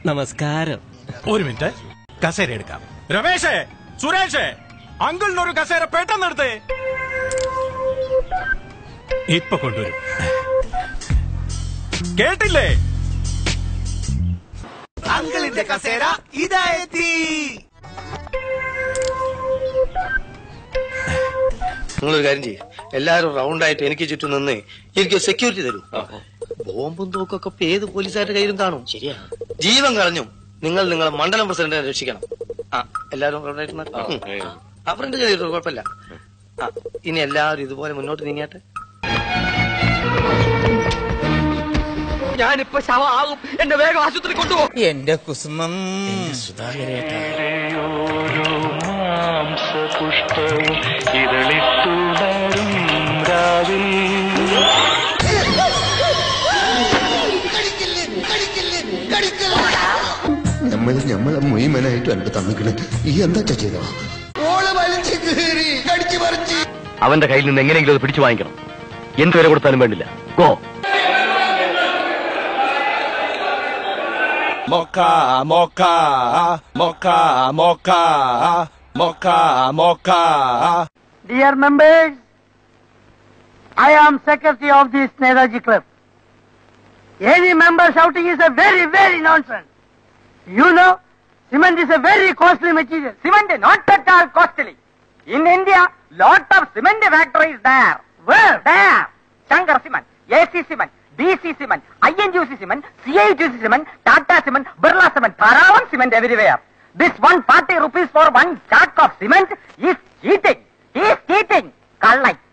നമസ്കാരം ഒരു മിനിറ്റ് കസേര എടുക്കാം രമേശേ സുരേഷേ അങ്കിളിനൊരു കസേര പെട്ടെന്ന് എടുത്തേ ഇപ്പൊ കൊണ്ടുവരും കേട്ടില്ലേ അങ്കിളിന്റെ കസേര ഇതായെത്തി നിങ്ങളൊരു കാര്യം ചെയ്യും എല്ലാരും റൗണ്ട് ആയിട്ട് എനിക്ക് ചുറ്റും നിന്ന് എനിക്ക് സെക്യൂരിറ്റി തരൂ ബോംബും തോക്കൊക്കെ ഇപ്പൊ ഏത് പോലീസുകാരുടെ കയ്യിലും കാണും ശരിയാ ജീവൻ കളഞ്ഞു നിങ്ങൾ നിങ്ങളെ മണ്ഡലം പ്രസിഡന്റിനെ രക്ഷിക്കണം ആ എല്ലാരും റൗണ്ട് ആയിട്ട് നിന്ന്. ഉം. ആ ഫ്രണ്ട് ചെയ്തിട്ടോ കുഴപ്പമില്ല ആ ഇനി എല്ലാവരും ഇതുപോലെ മുന്നോട്ട് നീങ്ങിയാട്ടെ ഞാനിപ്പോ ശവമാകും എന്നെ വേഗം ആശുപത്രി കൊണ്ടുപോകും എന്റെ കുസുമം പുഷ്പവും ഇതളിട്ടുടരും രാവിൽ നമ്മൾ നമ്മളെ മുഴുവനായിട്ട് എന്റെ തന്നിക്കണ് ഈ എന്താ ചെയ്തോ ഓള് വലിച്ചു കീറി കടിച്ചു പറിച്ച് അവന്റെ കയ്യിൽ നിന്ന് എങ്ങനെയെങ്കിലും അത് പിടിച്ചു വാങ്ങിക്കണം എന്ത് വില കൊടുത്താലും വേണ്ടില്ല ഗോ മൊക്ക മൊക്ക മൊക്ക മൊക്ക മൊക്ക മൊക്ക Dear members, I am secretary of this Netaji Club. Any member shouting is a very, very nonsense. You know, cement is a very costly material. Cement not at all costly. In India, lot of cement factories there. Where? There. Shankar Cement, AC Cement, BC Cement, INGC Cement, CIGC Cement, Tata Cement, Birla Cement, Paravan Cement everywhere. This 140 rupees for one sack of cement is cheating. He is cheating. Kallai.